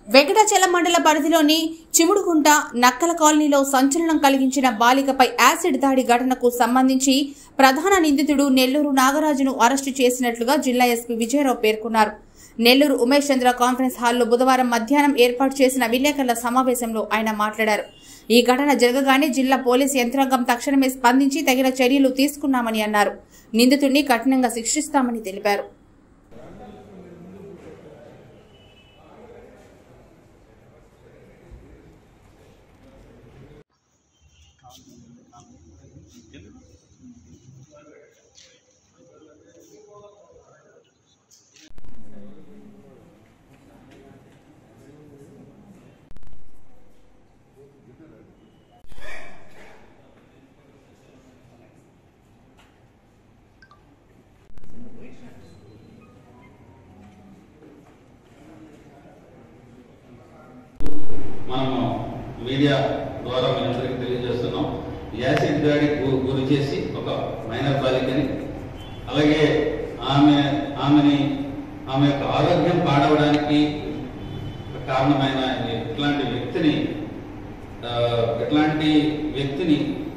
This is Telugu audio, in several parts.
వెంకటాచలం మండల పరిధిలోని చిముడుగుంట నక్కల కాలనీలో సంచలనం కలిగించిన బాలికపై యాసిడ్ దాడి ఘటనకు సంబంధించి ప్రధాన నిందితుడు నెల్లూరు నాగరాజును అరెస్టు చేసినట్లుగా జిల్లా ఎస్పీ విజయరావు పేర్కొన్నారు నెల్లూరు ఉమేష్ చంద్ర కాన్ఫరెన్స్ హాల్లో బుధవారం మధ్యాహ్నం ఏర్పాటు చేసిన విలేకరుల సమావేశంలో ఆయన మాట్లాడారు ఈ ఘటన జరగగానే జిల్లా పోలీసు యంత్రాంగం తక్షణమే స్పందించి తగిన చర్యలు తీసుకున్నామని అన్నారు నిందితుడిని కఠినంగా శిక్షిస్తామని తెలిపారు మనము మీడియా ద్వారా మీ అందరికీ తెలియజేస్తున్నాం యాసిడ్ దాడి గు- గురి చేసి ఒక మైనర్ బాలికని అలాగే ఆమె ఆమెని ఆమె యొక్క ఆరోగ్యం పాడవడానికి కారణమైన ఇట్లాంటి వ్యక్తిని ఆ, ఇట్లాంటి వ్యక్తిని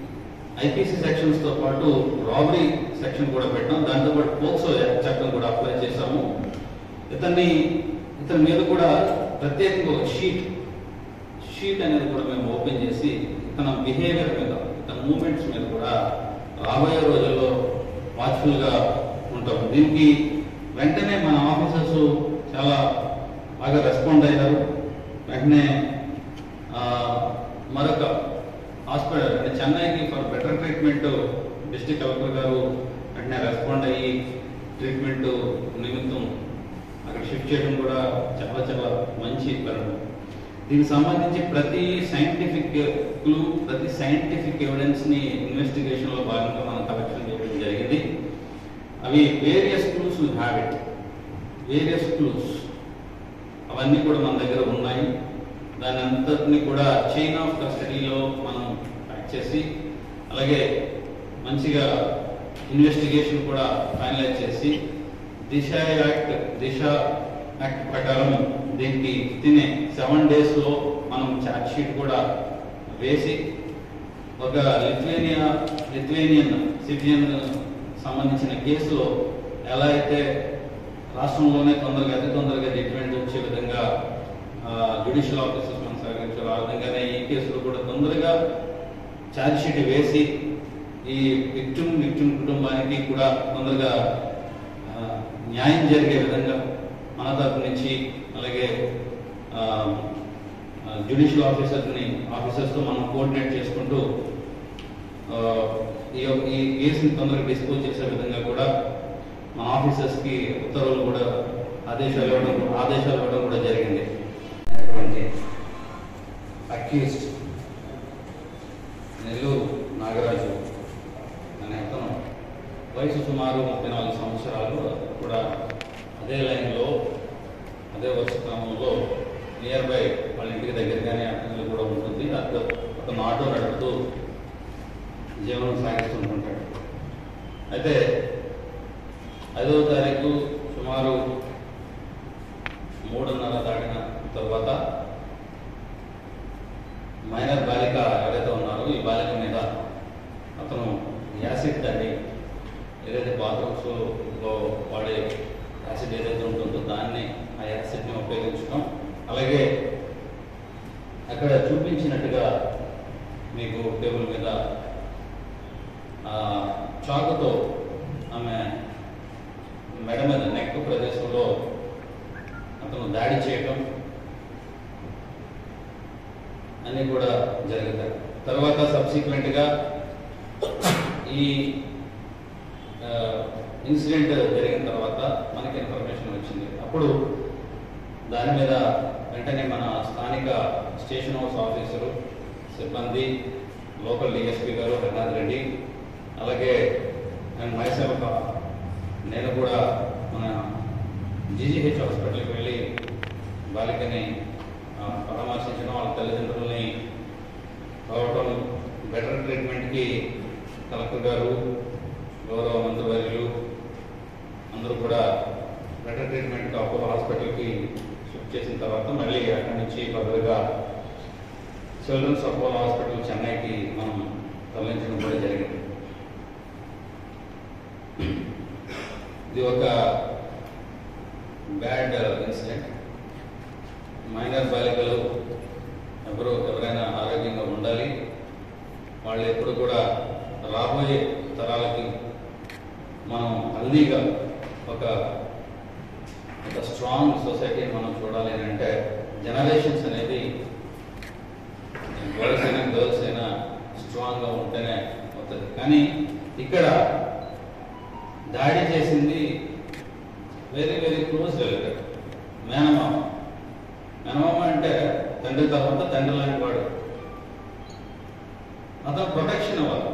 ఐపీసీ సెక్షన్స్ తో పాటు రాబరీ సెక్షన్ కూడా పెట్టాం దాంతో పాటు పోక్సో యాక్ట్ చట్టం కూడా అప్లై చేశాము ఇతన్ని ఇతని మీద కూడా ప్రత్యేకంగా ఒక షీట్ షీట్ అనేది కూడా మేము ఓపెన్ చేసి తన బిహేవియర్ మీద తన మూమెంట్స్ మీద కూడా రాబోయే రోజుల్లో వాచ్ఫుల్ గా ఉంటాం దీనికి వెంటనే మన ఆఫీసర్స్ చాలా బాగా రెస్పాండ్ అయ్యారు వెంటనే ఆ, మరొక హాస్పిటల్ అంటే చెన్నైకి for better treatment district collector గారు వెంటనే రెస్పాండ్ అయ్యి ట్రీట్మెంట్ నిమిత్తం అక్కడ షిఫ్ట్ చేయడం కూడా చాలా చాలా మంచి పరిణామం దీనికి సంబంధించి ప్రతి సైంటిఫిక్ క్లూ ప్రతి సైంటిఫిక్ ఎవిడెన్స్ ని ఇన్వెస్టిగేషన్ లో భాగంగా మనం కలెక్షన్ చేయడం జరిగింది అవి various clues we have it various clues అవన్నీ కూడా మన దగ్గర ఉన్నాయి దాని అంతటిని కూడా చైన్ ఆఫ్ కస్టడీలో మనం ప్యాక్ చేసి అలాగే మంచిగా ఇన్వెస్టిగేషన్ కూడా ఫైనలైజ్ చేసి దిశ యాక్ట్ దిశ యాక్ట్ ప్రకారం దీనికి తినే సెవెన్ డేస్ లో మనం ఛార్జ్ షీట్ కూడా వేసి ఒక లిథువేనియా లిథువేనియన్ సిటిజన్ సంబంధించిన కేసులో ఎలా అయితే రాష్ట్రంలోనే తొందరగా అతి తొందరగా జడ్జిమెంట్ వచ్చే విధంగా జ్యుడిషియల్ ఆఫీసర్స్ మనం సహకరించారు ఆ విధంగానే ఈ కేసులో కూడా తొందరగా ఛార్జ్ షీట్ వేసి ఈ విక్టిమ్ విక్టిమ్ కుటుంబానికి కూడా తొందరగా ఆ, న్యాయం జరిగే విధంగా మన తరపు నుంచి అలాగే జ్యుడిషియల్ ఆఫీసర్ని ఆఫీసర్స్తో మనం కోఆర్డినేట్ చేసుకుంటూ ఆ, ఈ యొక్క- ఈ కేసుని తొందరగా డిస్పోజ్ చేసే విధంగా కూడా మన ఆఫీసర్స్కి ఉత్తర్వులు కూడా ఆదేశాలు ఇవ్వడం ఆదేశాలు ఇవ్వడం కూడా జరిగింది అయినటువంటి అక్యూస్డ్ నెల్లూరు నాగరాజు అనే అతను వయసు సుమారు ముప్పై నాలుగు సంవత్సరాలు కూడా అదే లైన్లో అదే వరుస క్రమంలో నియర్ బై వాళ్ళ ఇంటికి దగ్గరగానే అతను కూడా ఉంటుంది అతను అతను ఆటో నడుపుతూ జీవనం సాగిస్తుంటుంటాడు అయితే ఐదవ తారీఖు సుమారు మూడున్నర దాటిన తర్వాత మైనర్ బాలిక ఎవరైతే ఉన్నారో ఈ బాలిక మీద అతను యాసిడ్ దాన్ని ఏదైతే బాత్రూమ్స్ లో వాడే యాసిడ్ ఏదైతే ఉంటుందో దాన్ని ఆ యాసిడ్ని ఉపయోగించడం అలాగే అక్కడ చూపించినట్టుగా మీకు టేబుల్ మీద ఆ, చాకుతో ఆమె మెడ మీద నెక్ ప్రదేశంలో అతను దాడి చేయటం అన్నీ కూడా జరుగుతాయి తర్వాత సబ్సిక్వెంట్ గా ఈ ఇన్సిడెంట్ జరిగిన తర్వాత మనకి ఇన్ఫర్మేషన్ వచ్చింది అప్పుడు దాని మీద వెంటనే మన స్థానిక స్టేషన్ హౌస్ ఆఫీసరు సిబ్బంది లోకల్ డిఎస్పీ గారు రఘునాథ్ రెడ్డి అలాగే అండ్ మైసెల్ఫ్ నేను కూడా మన జీజీహెచ్ హాస్పిటల్కి వెళ్ళి బాలికని ఆ, పరామర్శించడం వాళ్ళ తల్లిదండ్రులని కలవటం బెటర్ ట్రీట్మెంట్కి కలెక్టర్ గారు గౌరవ మంత్రివర్యులు అందరూ కూడా బెటర్ ట్రీట్మెంట్ అపోలో హాస్పిటల్కి షిఫ్ట్ చేసిన తర్వాత మళ్ళీ అక్కడి నుంచి ఫర్దర్గా చిల్డ్రన్స్ అపోలో హాస్పిటల్ చెన్నైకి మనం తరలించడం కూడా జరిగింది ఇది ఒక బ్యాడ్ ఇన్సిడెంట్ మైనర్ బాలికలు ఎవరు ఎవరైనా ఆరోగ్యంగా ఉండాలి వాళ్ళు ఎప్పుడు కూడా రాబోయే తరాలకి మనం హెల్దీగా ఒక ఒక స్ట్రాంగ్ సొసైటీని మనం చూడాలి అని అంటే జనరేషన్స్ అనేది బాయ్స్ అయినా గర్ల్స్ అయినా స్ట్రాంగ్గా ఉంటేనే అవుతుంది కానీ ఇక్కడ దాడి చేసింది వెరీ వెరీ క్లోజ్ రిలేటెడ్ మేనమామ మేనమామ అంటే తండ్రి తర్వాత తండ్రి లాంటి వాడు అతను ప్రొటెక్షన్ అవ్వాలి